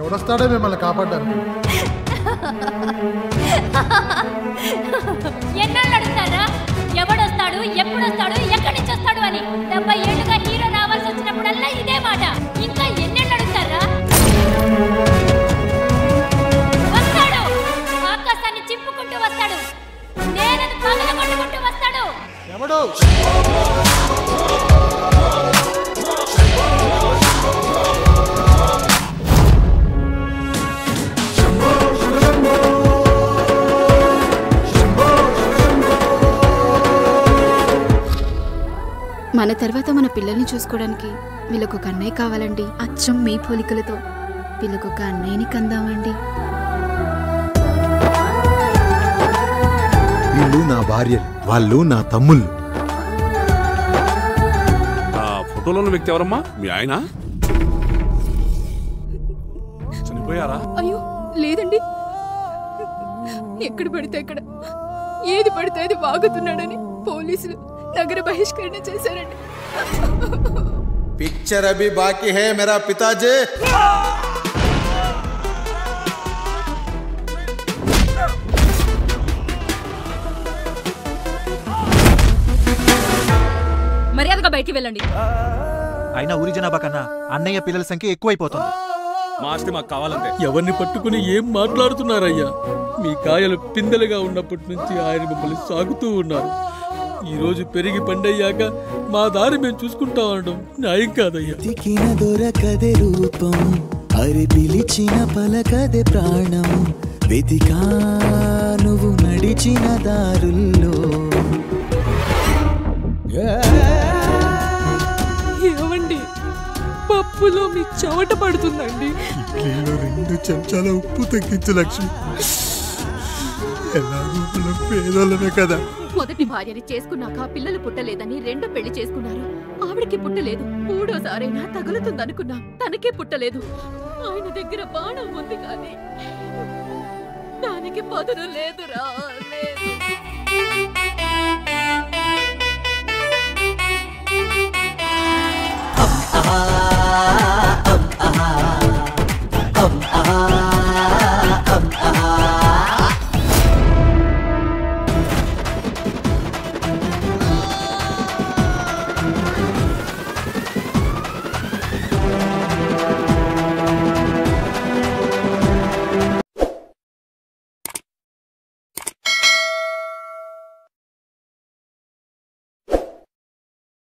ఎవడొస్తాడో మిమ్మల్ని కాపాడ్డానికి ఎన్నాళ్ళు అడుగుతారా ఎవడొస్తాడు ఎప్పుడొస్తాడు ఎక్కడి నుంచి వస్తాడు అని డెబ్బై ఏళ్ళుగా హీరో రావాల్సి వచ్చినప్పుడల్లా ఇదే మాట ఇంకా ఎన్నెళ్ళు అడుగుతారా వస్తాడు ఆకాశాన్ని చింపుకుంటూ వస్తాడు నేనది పగల కొట్టుకుంటూ వస్తాడు ఎవడు మన తర్వాత మన పిల్లల్ని చూసుకోవడానికి వీళ్ళకు ఒక అన్నయ్య కావాలండి అచ్చం మీ పోలికలతో వీళ్ళకు ఒక అన్నయ్యని కందామండి వీళ్ళు నా భార్యలు వాళ్ళు నా తమ్ముళ్ళు ఆ ఫోటోలో ఉన్న వ్యక్తి ఎవరమ్మా మీ ఆయన చనిపోయారా అయ్యో లేదండి ఎక్కడ పడితే అక్కడ ఏది పడితే అది వాగుతున్నాడని పోలీసులు నగర బహిష్కరణ చేశారండి पिक्चर अभी बाकी है मेरा पिताजी మర్యాదగా బయటికి వెళ్ళండి అయినా ఊరి జనాభా కన్నా అన్నయ్య పిల్లల సంఖ్య ఎక్కువైపోతుంది మా ఆస్తి మాకు కావాలంటే ఎవరిని పట్టుకుని ఏం మాట్లాడుతున్నారయ్యా మీ కాయలు పిందెలుగా ఉన్నప్పటి నుంచి ఆయన మిమ్మల్ని సాగుతూ ఉన్నారు ఈ రోజు పెరిగి పండయ్యాక మా దారి మేము చూసుకుంటాం అనడం న్యాయం కాదయ్యా వెతికిన దొరకదే రూపం అరి పిలిచిన పలకదే ప్రాణం వెతికా నువ్వు నడిచిన దారుల్లో ఏమండి పప్పులో మీ చెమట పడుతుందండి ఇడ్లీలో రెండు చెంచాల ఉప్పు తగ్గించు లక్ష్మి ఎలాగో మనం పేదోళ్ళమే కదా మొదటి భార్యని చేసుకున్నాక పిల్లలు పుట్టలేదని రెండో పెళ్లి చేసుకున్నారు ఆవిడకి పుట్టలేదు మూడోసారైనా తగులుతుందనుకున్నా తనకే పుట్టలేదు ఆయన దగ్గర బాణం ఉంది కానీ దానికి పదును లేదురా లేదు